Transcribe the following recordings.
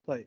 طيب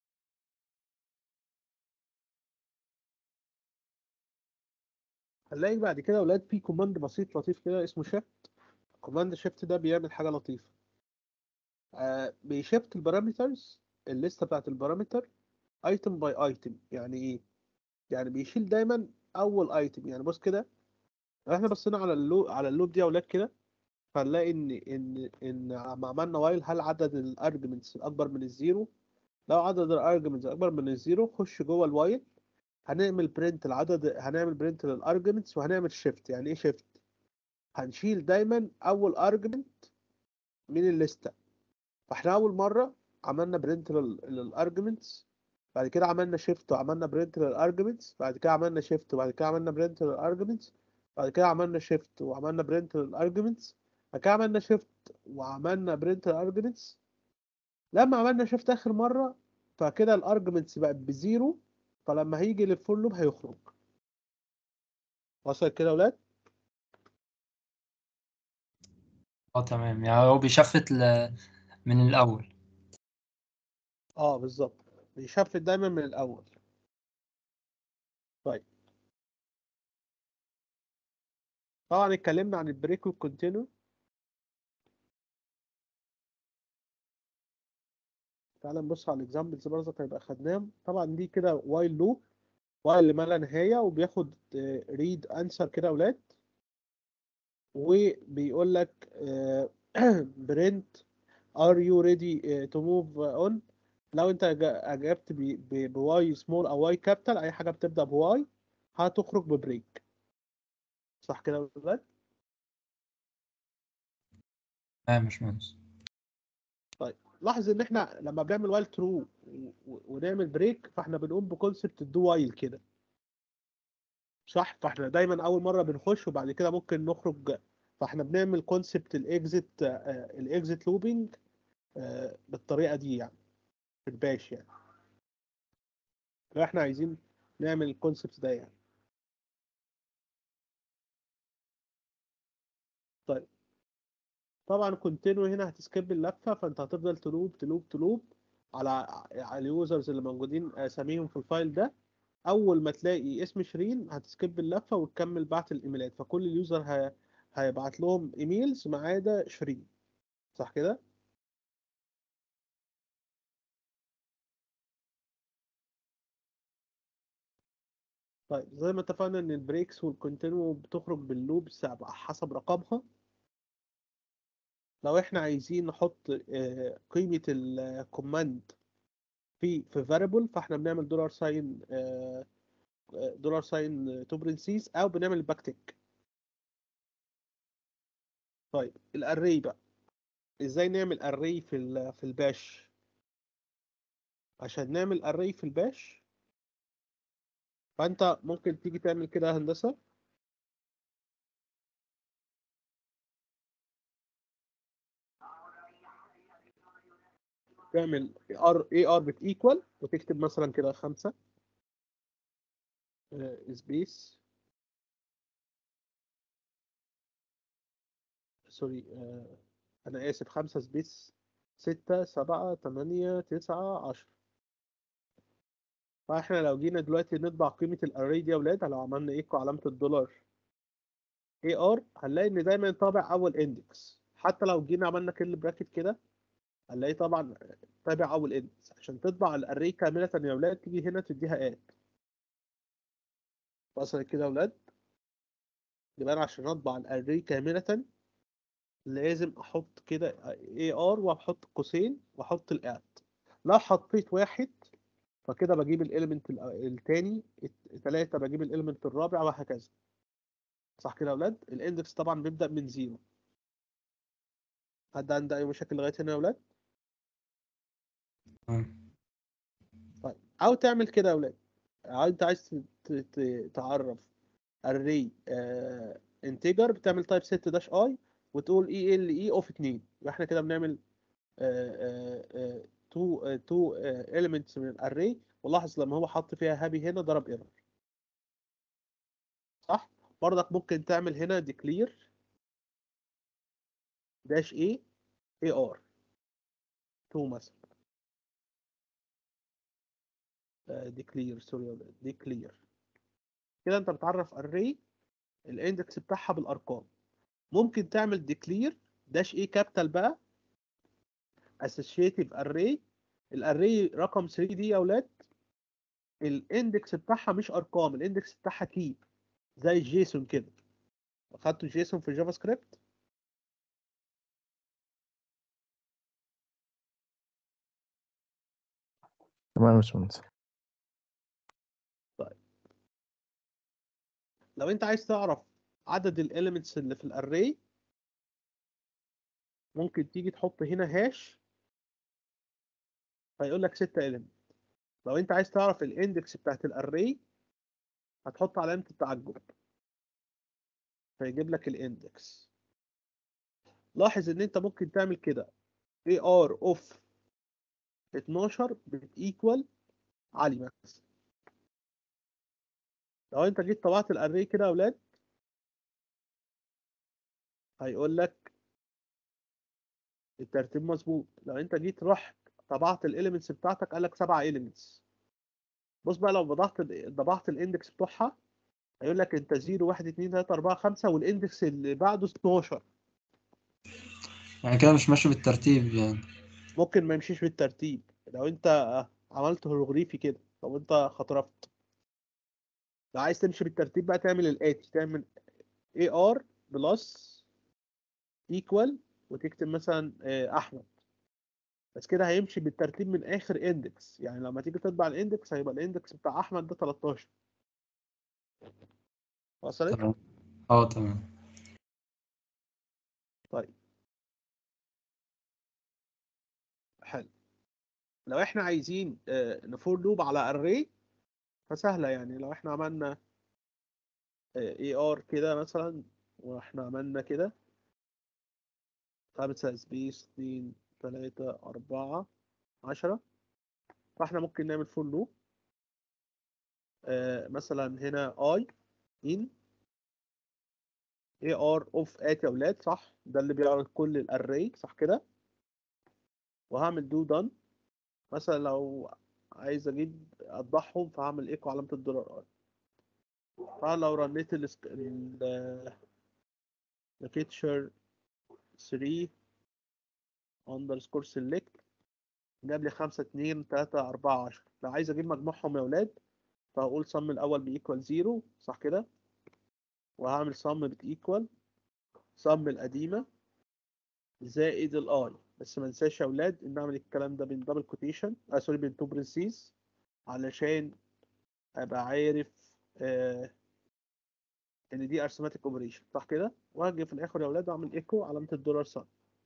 هنلاقي بعد كده يا اولاد في كوماند بسيط لطيف كده اسمه شيفت كوماند شيفت ده بيعمل حاجه لطيفه آه بيشيفت البارامترز الليسته بتاعت البارامتر ايتم باي ايتم يعني ايه يعني بيشيل دايما اول ايتم يعني بص كده لو احنا بصينا على اللوب على اللوب دي يا اولاد كده فنلاقي ان ان ان لما عملنا وايل هل عدد الارجمنتس اكبر من الزيرو لو عدد الارجمنتس اكبر من الزيرو خش جوه الوايل هنعمل برنت العدد هنعمل برنت للارجمنتس وهنعمل شيفت يعني ايه شيفت هنشيل دايما اول ارجمنت من الليسته فاحنا اول مره عملنا برنت للارجمنتس بعد كده عملنا شيفت وعملنا برنت للارجمنتس بعد كده عملنا شيفت وبعد كده عملنا برنت للارجمنتس بعد كده عملنا شيفت وعملنا برنت للارجمنتس بعد كده عملنا شيفت وعملنا برنت للارجمنتس لما عملنا شيفت اخر مره فكده الارجمنتس بقت بزيرو فلما هيجي للفول لوب هيخرج وصل كده يا ولاد اه تمام يعني هو بيشفت ل... من الأول اه بالظبط بيشفت دايما من الاول طيب طبعا اتكلمنا عن البريك والكونتينو تعال نبص على الاكزامبلز برضه هيبقى خدناهم طبعا دي كده وايل لوب وايل ما لا نهايه وبياخد ريد انسر كده يا اولاد وبيقول لك برنت ار يو ريدي تو موف اون لو انت أجا- اجبت بواي سمول او واي كابيتال اي حاجه بتبدا بواي هتخرج ببريك صح كده يا اولاد تمام يا باشمهندس لاحظ ان احنا لما بنعمل وايل ترو ونعمل بريك فاحنا بنقوم بكونسبت الدو وايل كده صح فاحنا دايما اول مره بنخش وبعد كده ممكن نخرج فاحنا بنعمل كونسبت الاكزيت الاكزيت لوبينج بالطريقه دي يعني في الباش يعني لو احنا عايزين نعمل الكونسبت ده يعني طيب طبعا كونتينو هنا هتسكيب اللفه فانت هتفضل تلوب تلوب تلوب على على اليوزرز اللي موجودين اساميهم في الفايل ده اول ما تلاقي اسم شيرين هتسكيب اللفه وتكمل بعت الايميلات فكل اليوزر هي... هيبعت لهم ايميلز ما عدا شيرين صح كده طيب زي ما اتفقنا ان البريكس والكونتينو بتخرج باللوبس حسب رقمها لو احنا عايزين نحط آه، قيمة الكوماند في في فاريبل فاحنا بنعمل دولار ساين دولار ساين تو برنسيز او بنعمل باك تيك طيب الاري بقى ازاي نعمل اري في ال في الباش عشان نعمل اري في الباش فانت ممكن تيجي تعمل كده يا هندسة تعمل ار اي ار بت ايكوال وتكتب مثلا كده خمسة سبيس سوري آه، انا اسف خمسة سبيس ستة سبعة تمانية تسعة عشرة فاحنا لو جينا دلوقتي نطبع قيمة الاري دي يا ولاد لو عملنا ايكو علامة الدولار اي ار هنلاقي ان دايما طابع اول اندكس حتى لو جينا عملنا كل براكت كده هنلاقي طبعا طابع اول اندكس عشان تطبع الاري كاملة يا ولاد تيجي هنا تديها اد وصلت كده يا ولاد يبقى انا عشان اطبع الاري كاملة لازم احط كده اي ار واحط قوسين واحط الاد لو حطيت واحد فكده بجيب الاليمنت الثاني ثلاثة بجيب الاليمنت الرابع وهكذا صح كده يا اولاد الاندكس طبعا بيبدأ من زيرو حد عنده اي مشاكل لغاية هنا يا اولاد تمام. طيب او تعمل كده يا اولاد أو انت عايز ت- ت- تعرف array انتجر بتعمل تايب set داش اي وتقول اي ال اي اوف 2 يبقى احنا كده بنعمل تو تو elements من الاري ولاحظ لما هو حط فيها هابي هنا ضرب ايرور صح برضك ممكن تعمل هنا declare داش اي اي ار 2 مثلا ديكلير سوري ديكلير كده انت بتعرف اري الاندكس بتاعها بالارقام ممكن تعمل ديكلير داش ايه كابيتال بقى associative array الاري رقم 3 دي يا اولاد الاندكس بتاعها مش ارقام الاندكس بتاعها كي زي الجيسون كده اخدتوا جيسون في الجافا سكريبت تمام يا باشمهندس لو انت عايز تعرف عدد الاليمنتس اللي في الاري ممكن تيجي تحط هنا هاش فيقول لك 6 element لو انت عايز تعرف الاندكس بتاعت الاري هتحط علامة التعجب فيجيب لك الاندكس لاحظ ان انت ممكن تعمل كده ar of 12 بتيكوال علي مثلا لو انت جيت طبعت الاري كده يا اولاد هيقول لك الترتيب مظبوط لو انت جيت رحت طبعت الاليمنتس بتاعتك قال لك سبع اليمنتس بص بقى لو طبعت طبعت الاندكس بتوعها هيقول لك انت 0 1 2 3 4 5 والاندكس اللي بعده 12 يعني كده مش ماشي بالترتيب يعني ممكن ما يمشيش بالترتيب لو انت عملت هيروغليفي كده لو انت خطرفت لو عايز تمشي بالترتيب بقى تعمل الاتي تعمل AR بلس ايكوال وتكتب مثلا آه، احمد بس كده هيمشي بالترتيب من اخر اندكس يعني لما تيجي تطبع الاندكس هيبقى الاندكس بتاع احمد ده 13 وصلت تمام اه تمام حلو لو احنا عايزين نفور لوب على اري فسهله يعني لو احنا عملنا اي ار كده مثلا واحنا عملنا كده خمسة سبيس اتنين تلاتة أربعة عشرة فاحنا ممكن نعمل فور لوب مثلا هنا اي ان اي ار اوف ات يا اولاد صح ده اللي بيعرض كل الاري صح كده وهعمل دو دان مثلا لو عايز اجيب اطبعهم فهعمل ايكو علامة الدولار اي فلو رنيت ال لوكيتشر 3 اندرسكور سيلكت جاب لي 5 2 3 4 10 لو عايز اجيب مجموعهم يا اولاد فهقول صم الاول بيكوال 0 صح كده وهعمل صم بتيكوال صم القديمة زائد الاي بس ما ننساش يا اولاد ان اعمل الكلام ده بين دبل كوتيشن آه سوري بين تو برنسيز علشان ابقى عارف آه ان دي ارثماتيك اوبريشن صح كده وهاجي في الاخر يا اولاد واعمل ايكو علامه الدولار ساين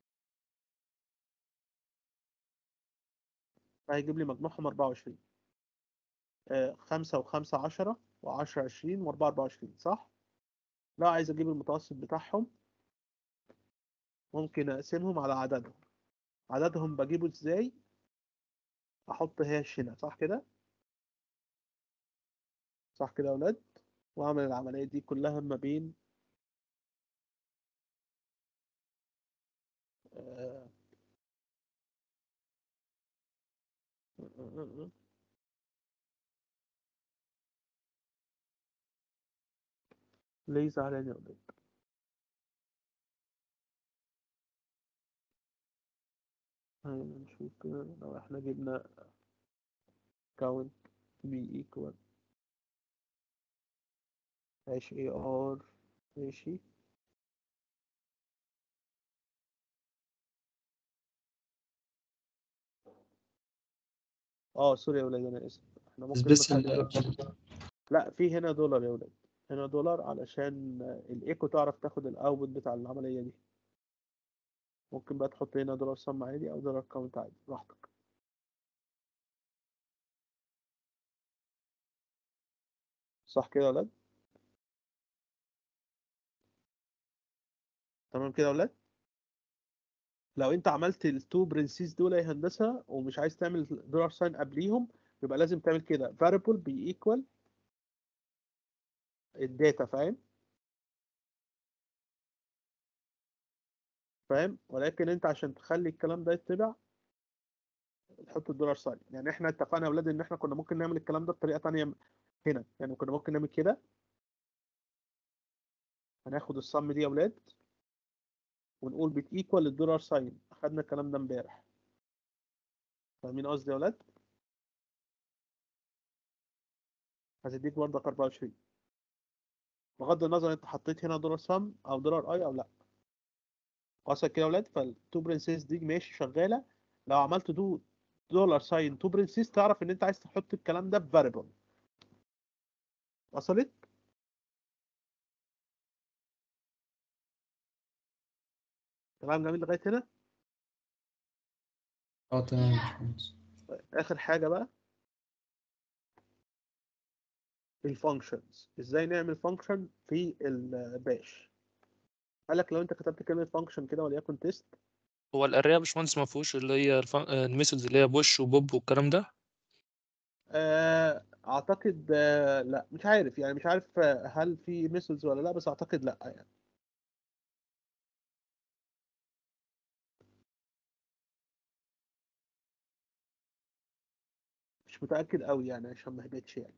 فهيجيب لي مجموعهم 24 آه 5 و5 10 و10 20 و4 24 صح لو عايز اجيب المتوسط بتاعهم ممكن اقسمهم على عددهم عددهم بجيبه ازاي احط هاش هنا صح كده صح كده يا اولاد واعمل العمليه دي كلها ما بين آه، ليه زعلان يا اولاد خلينا نشوف كده لو احنا جبنا count b equal hash ar ماشي اه سوري يا ولاد انا اسف احنا بس ممكن بس نخلي لا في هنا دولار يا ولاد هنا دولار علشان الايكو تعرف تاخد الاوتبوت بتاع العملية دي ممكن بقى تحط هنا دولار سم عادي او دولار كاونت عادي براحتك صح كده يا ولاد تمام كده يا ولاد لو انت عملت التو برنسيس دول يا هندسه ومش عايز تعمل دولار ساين قبليهم يبقى لازم تعمل كده variable بيكوال الداتا فاهم فاهم ولكن انت عشان تخلي الكلام ده يتبع تحط الدولار ساين يعني احنا اتفقنا يا اولاد ان احنا كنا ممكن نعمل الكلام ده بطريقه تانية هنا يعني كنا ممكن نعمل كده هناخد الصم دي يا اولاد ونقول بت ايكوال للدولار ساين اخدنا الكلام ده امبارح فاهمين قصدي يا اولاد هتديك برضك 24 بغض النظر انت حطيت هنا دولار سم او دولار اي او لا وصل كده يا اولاد فالتو برنسيس دي ماشي شغاله لو عملت دو دولار ساين تو برنسيس تعرف ان انت عايز تحط الكلام ده في فاريبل وصلت كلام جميل لغايه هنا اه تمام يا باشمهندس طيب اخر حاجه بقى الفانكشنز ازاي نعمل فانكشن في الباش قال لك لو انت كتبت كلمه فانكشن كده وليكن تيست هو الاريا يا باشمهندس ما فيهوش اللي هي الفن... آه، الميثودز اللي هي بوش وبوب والكلام ده آه، اعتقد آه، لا مش عارف يعني مش عارف آه، هل في ميثودز ولا لا بس اعتقد لا يعني مش متاكد قوي يعني عشان ما هبتش يعني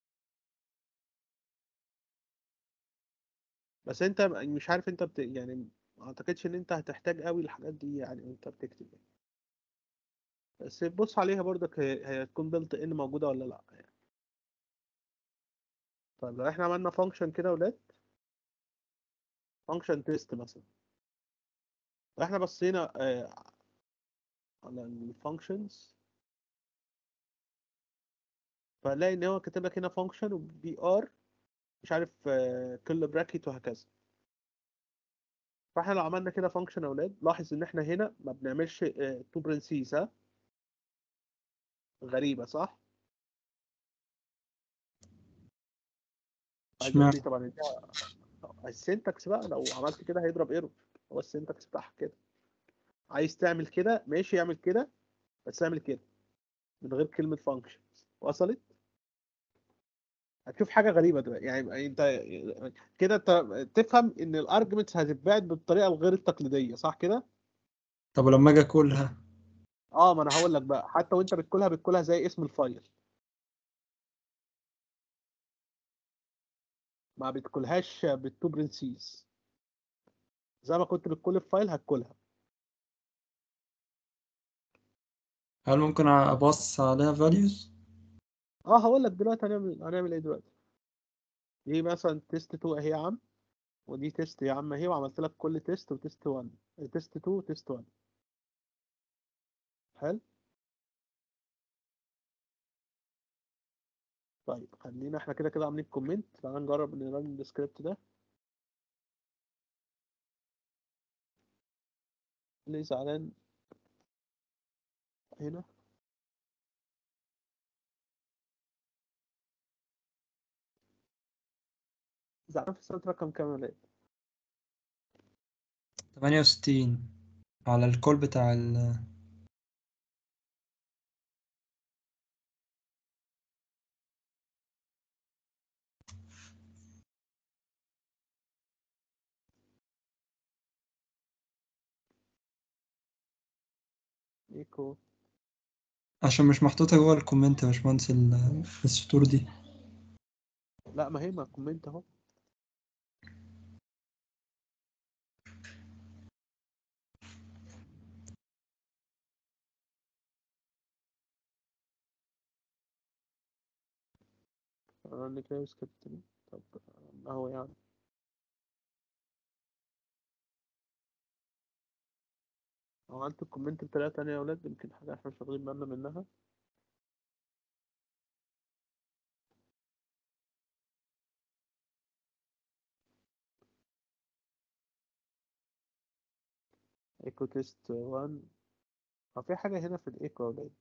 بس انت مش عارف انت بت... يعني ما اعتقدش ان انت هتحتاج قوي الحاجات دي يعني وانت بتكتب يعني. بس بص عليها برضك هي هي هتكون بلت ان موجوده ولا لا يعني. طيب لو احنا عملنا فانكشن كده يا ولاد فانكشن تيست مثلا واحنا بصينا آه، على الفانكشنز فهنلاقي ان هو كاتب لك هنا فانكشن وبي ار مش عارف آه، كل براكت وهكذا فاحنا لو عملنا كده فانكشن يا اولاد لاحظ ان احنا هنا ما بنعملش تو برنسيس ها غريبه صح؟ عايز اقول اشمعنى لي طبعا دي السنتكس بقى لو عملت كده هيضرب ايرور هو السنتكس بتاعها كده عايز تعمل كده ماشي اعمل كده بس اعمل كده من غير كلمة functions وصلت هتشوف حاجة غريبة دلوقتي يعني انت كده انت تفهم ان الارجمنتس هتتبعت بالطريقة الغير التقليدية صح كده؟ طب ولما اجي اكلها اه ما انا هقول لك بقى حتى وانت بتكلها بتكلها زي اسم الفايل ما بتكلهاش بالتو برنسيز زي ما كنت بتكل الفايل هتكلها هل ممكن ابص عليها values اه هقول لك دلوقتي هنعمل هنعمل ايه دلوقتي دي مثلا تيست 2 اهي يا عم ودي تيست يا عم اهي وعملت لك كل تيست وتيست 1 تيست 2 وتيست 1 حلو طيب خلينا احنا كده كده عاملين كومنت تعالى نجرب نرن السكريبت ده ليه زعلان هنا زعلان في السنة رقم كام يا ولاد 68 على الكول بتاع ال ايكو عشان مش محطوطة جوه الكومنت يا باشمهندس ال- السطور دي لا ما هي ما كومنت اهو رن كده سكريبت دي. طب اهو يعني عملت الكومنت بطريقة تانية يا ولاد يمكن حاجة احنا مش واخدين بالنا منها ايكو تيست 1 هو في حاجة هنا في الايكو يا ولاد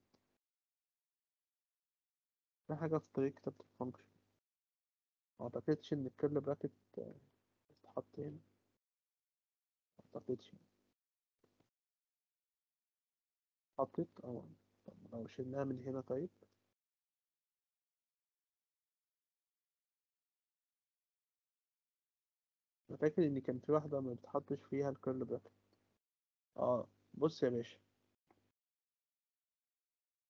في حاجة في طريقة كتابة الفانكشن ما اعتقدش ان الكيرل براكت تتحط هنا ما اعتقدش حطيت اه طب لو شلناها من هنا طيب انا فاكر ان كان في واحدة ما بتحطش فيها الكيرل براكت اه بص يا باشا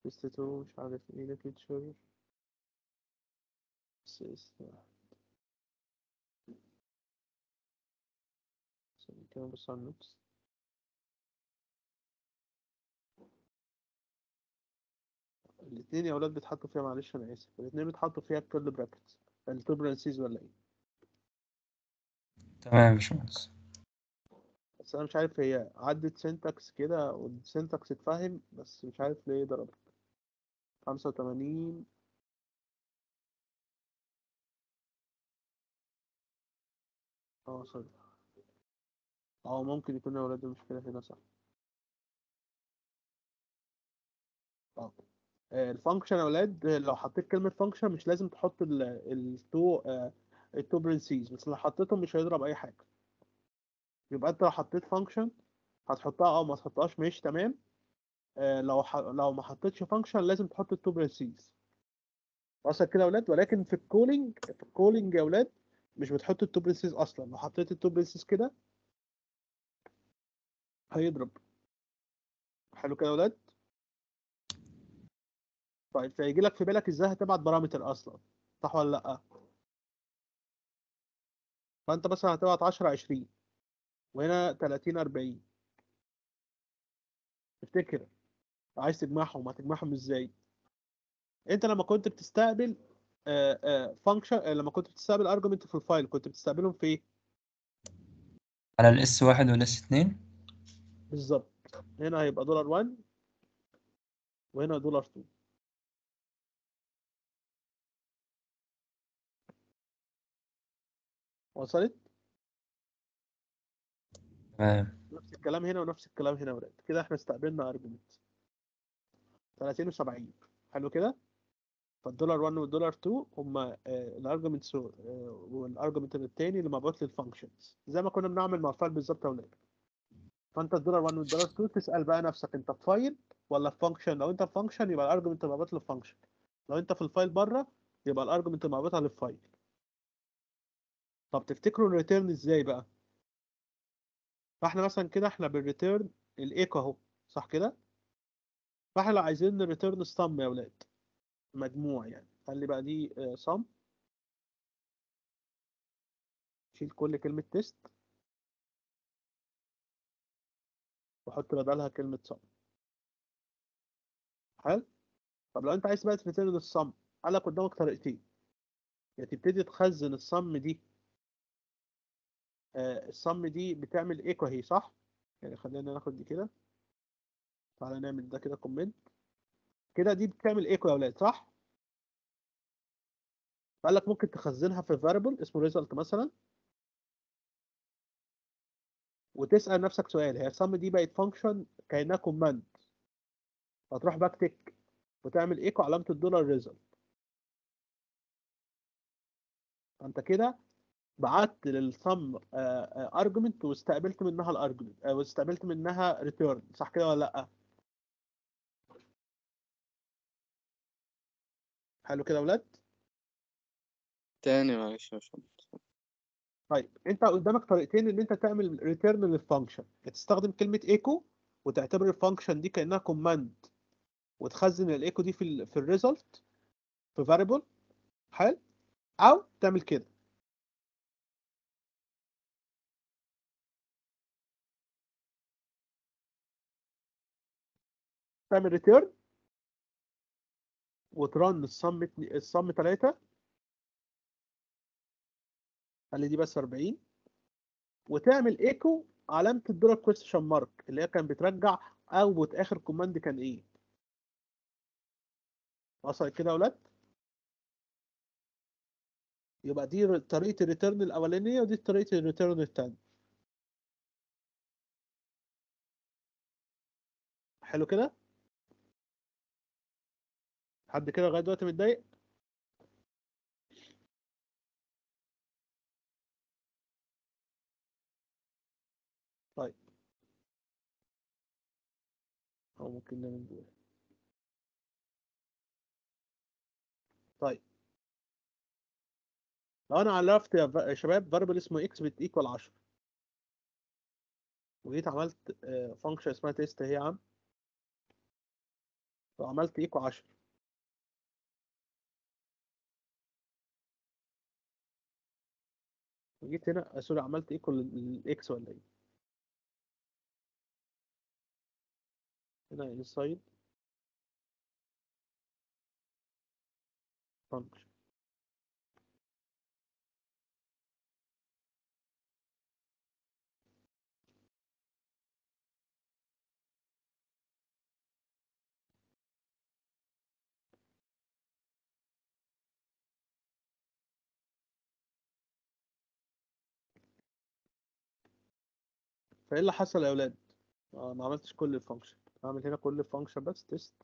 تيست 2 مش عارف ايه ليترشر كده بص على النوتس الاثنين يا اولاد بيتحطوا فيها معلش انا اسف الاثنين بيتحطوا فيها كل براكتس التو برانسيز ولا ايه تمام يا باشمهندس بس انا مش عارف هي عدت سينتاكس كده والسينتاكس اتفهم بس مش عارف ليه ضربت خمسة وتمانين اه سوري اه ممكن يكون يا ولاد المشكلة هنا صح اه الفانكشن يا ولاد لو حطيت كلمة فانكشن مش لازم تحط التو التو برنسيز بس لو حطيتهم مش هيضرب أي حاجة يبقى أنت لو حطيت فانكشن هتحطها أو ما تحطهاش ماشي تمام آه، لو ح... لو ما حطيتش فانكشن لازم تحط التو برنسيز وصل كده يا ولاد ولكن في الكولينج في الكولينج يا ولاد مش بتحط التو برنسيز أصلا لو حطيت التو برنسيز كده هيضرب حلو كده يا ولاد طيب فيجي لك في بالك ازاي هتبعت بارامتر اصلا صح ولا لا فانت مثلا هتبعت 10 20 وهنا 30 40 تفتكر عايز تجمعهم هتجمعهم ازاي انت لما كنت بتستقبل فانكشن لما كنت بتستقبل ارجمنت في الفايل كنت بتستقبلهم في ايه على الاس واحد والاس اتنين بالظبط هنا هيبقى دولار 1 وهنا دولار 2 وصلت تمام نفس الكلام هنا ونفس الكلام هنا يا ولاد كده احنا استقبلنا ارجمنت 30 و70 حلو كده فالدولار 1 والدولار 2 هما الارجمنتس والارجمنت التاني اللي مبعوث للفانكشنز زي ما كنا بنعمل مع الفايل بالظبط يا ولاد فانت الدولار 1 والدولار 2 تسال بقى نفسك انت في فايل ولا في فانكشن لو انت في فانكشن يبقى الارجمنت مبعوث للفانكشن لو انت في الفايل بره يبقى الارجمنت مبعوثه للفايل طب تفتكروا الريتيرن ازاي بقى فاحنا مثلا كده احنا بالريتيرن الايكو اهو صح كده فاحنا لو عايزين الريتيرن الصم يا ولاد مجموع يعني خلي بقى دي صم شيل كل كلمة تيست وحط بدلها كلمة صم حلو طب لو انت عايز بقى تريتيرن الصم قال لك قدامك طريقتين يا تبتدي تخزن الصم دي آه الصم دي بتعمل ايكو اهي صح يعني خلينا ناخد دي كده تعالى نعمل ده كده كومنت كده دي بتعمل ايكو يا ولاد صح فقال لك ممكن تخزنها في variable اسمه result مثلا وتسأل نفسك سؤال هي الصم دي بقت فانكشن كأنها كوماند فتروح باكتك وتعمل ايكو علامة الدولار ريزلت فانت كده بعت للصم ارجمنت واستقبلت منها الارجمنت واستقبلت منها ريتيرن صح كده ولا لا حلو كده يا ولاد تاني معلش يا باشمهندس طيب انت قدامك طريقتين ان انت تعمل ريتيرن للفانكشن تستخدم كلمه ايكو وتعتبر الفانكشن دي كانها كوماند وتخزن الايكو دي في ال في الريزلت في فاريبل حلو او تعمل كده تعمل ريتيرن وترن الصم الصم 3 خلي دي بس 40 وتعمل ايكو علامة الدولار كويستشن مارك اللي هي كانت بترجع اوتبوت اخر كوماند كان ايه وصل كده يا ولاد يبقى دي طريقة الريتيرن الأولانية ودي طريقة الريتيرن التانية حلو كده حد كده لغاية دلوقتي متضايق طيب أو ممكن نعمل دول طيب لو أنا عرفت يا ف- يا شباب فاريبل اسمه اكس بت ايكوال 10 وجيت عملت فانكشن اسمها تيست اهي يا عم لو عملت ايكو 10 جيت هنا آه، سوري عملت ايكو للاكس ولا ايه هنا انسايد فانكشن فايه اللي حصل يا اولاد آه ما عملتش كل الفانكشن اعمل هنا كل الفانكشن بس تيست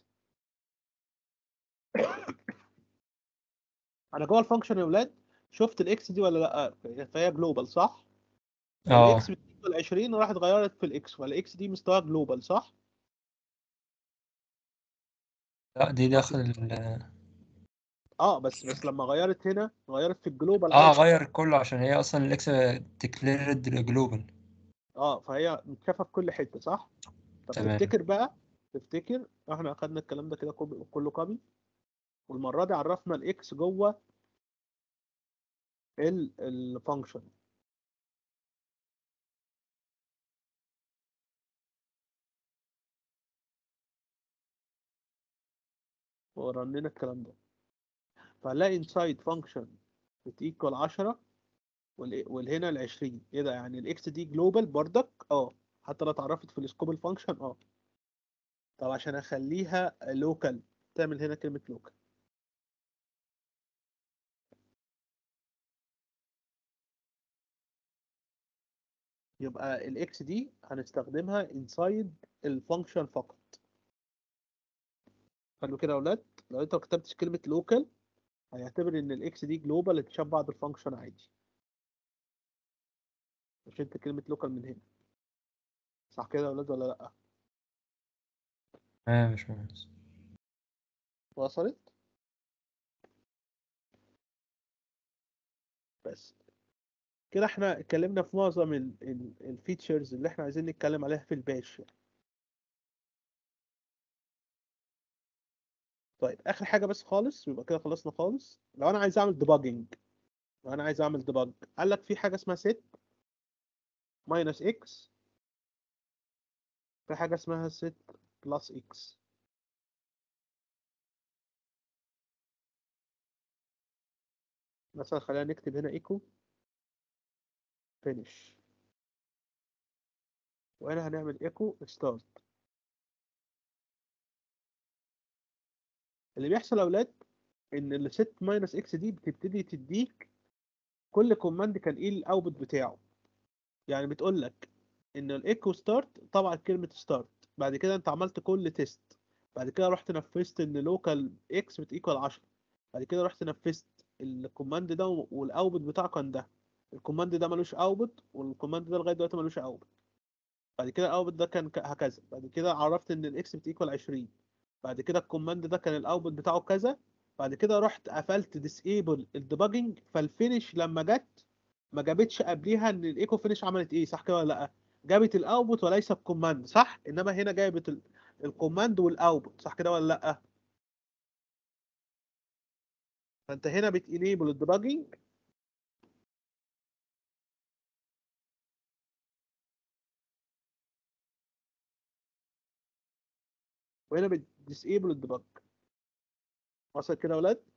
انا جوه الفانكشن يا اولاد شفت الاكس دي ولا لا فهي جلوبال صح اه الاكس بتيجي 20 راحت اتغيرت في الاكس والاكس دي مستواها جلوبال صح لا دي داخل ال- اه بس بس لما غيرت هنا غيرت في الجلوبال اه عادي. غير كله عشان هي اصلا الاكس ديكليرد جلوبال اه فهي متشافه في كل حته صح طب تمام. تفتكر بقى تفتكر احنا اخدنا الكلام ده كده كوبي- كله كوبي والمره دي عرفنا الاكس جوه الفانكشن ورنينا الكلام ده فهنلاقي inside function بتيكوال 10 وال- والهنا ال 20 ايه ده يعني الاكس دي جلوبال بردك اه حتى لو اتعرفت في السكوب الفانكشن اه طب عشان اخليها لوكال تعمل هنا كلمة لوكال يبقى الاكس دي هنستخدمها inside الفانكشن فقط حلو كده يا اولاد لو انت ما كتبتش كلمة لوكال هيعتبر ان الاكس دي جلوبال اتشاف بعد الفانكشن عادي مش انت كلمة لوكال من هنا صح كده يا اولاد ولا لا تمام يا باشمهندس وصلت بس كده احنا اتكلمنا في معظم الفيتشرز اللي احنا عايزين نتكلم عليها في الباش طيب اخر حاجه بس خالص يبقى كده خلصنا خالص لو انا عايز اعمل ديباجنج لو انا عايز اعمل ديباج قال لك في حاجه اسمها set minus x في حاجه اسمها set plus x مثلا خلينا نكتب هنا ايكو finish وهنا هنعمل ايكو start اللي بيحصل يا اولاد ان الست ماينس اكس دي بتبتدي تديك كل كوماند كان ايه الاوتبوت بتاعه يعني بتقول لك ان الايكو ستارت طبعا كلمه ستارت بعد كده انت عملت كل تيست بعد كده رحت نفذت ان لوكال اكس بتيكوال 10 بعد كده رحت نفذت الكوماند ده والاوتبوت بتاعه كان ده الكوماند ده ملوش اوتبوت والكوماند ده لغايه دلوقتي ملوش اوتبوت بعد كده الاوتبوت ده كان ك- هكذا بعد كده عرفت ان الاكس بتيكوال 20 بعد كده الكوماند ده كان الاوتبوت بتاعه كذا بعد كده رحت قفلت ديسيبل الديباجنج فالفينش لما جت ما جابتش قبليها ان الايكو فينش عملت ايه صح كده ولا لا جابت الاوتبوت وليس الكوماند صح انما هنا جابت ال- الكوماند والاوتبوت صح كده ولا لا فانت هنا بتنيبل الديباجنج وهنا بتديسيبل الديباج وصل كده يا ولاد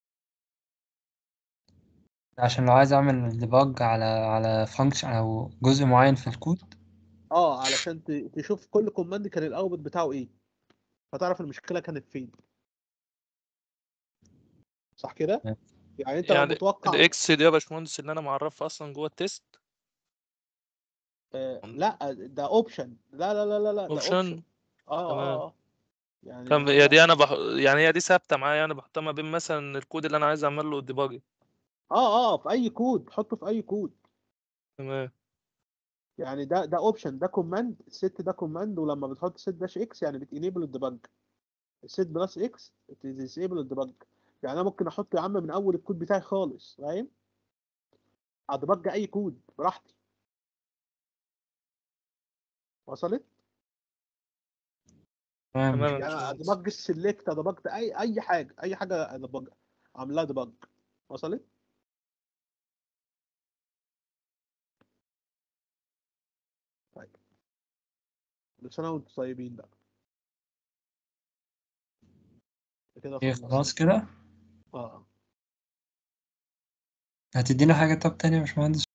عشان لو عايز اعمل ديباج على على فانكشن او جزء معين في الكود اه علشان ت- تشوف كل كوماند كان الاوتبوت بتاعه ايه فتعرف المشكله كانت فين صح كده تمام. يعني انت لو يعني متوقع الاكس دي يا باشمهندس اللي انا معرفها اصلا جوه التيست آه لا ده اوبشن لا لا لا لا لا ده اوبشن اوبشن اه تمام. اه اه يعني كم هو هي ده- دي انا بح... يعني هي دي ثابته معايا انا بحطها ما بين مثلا الكود اللي انا عايز اعمل له ديباج اه اه في اي كود حطه في اي كود تمام يعني ده ده اوبشن ده كوماند الست ده كوماند ولما بتحط ست داش اكس يعني بتنيبل الديباج الست بلس اكس بتديسيبل الديباج يعني انا ممكن احط يا عم من اول الكود بتاعي خالص فاهم اديباج اي كود براحتي وصلت تمام تمام يا يعني باشمهندس ادبج السلكت ادبج اي اي حاجه اي حاجه ادبج عاملها ديبج وصلت طيب كل سنه وانتم طيبين بقى كده ايه خلصنا خلاص كده اه هتدينا حاجة طب تانية يا باشمهندس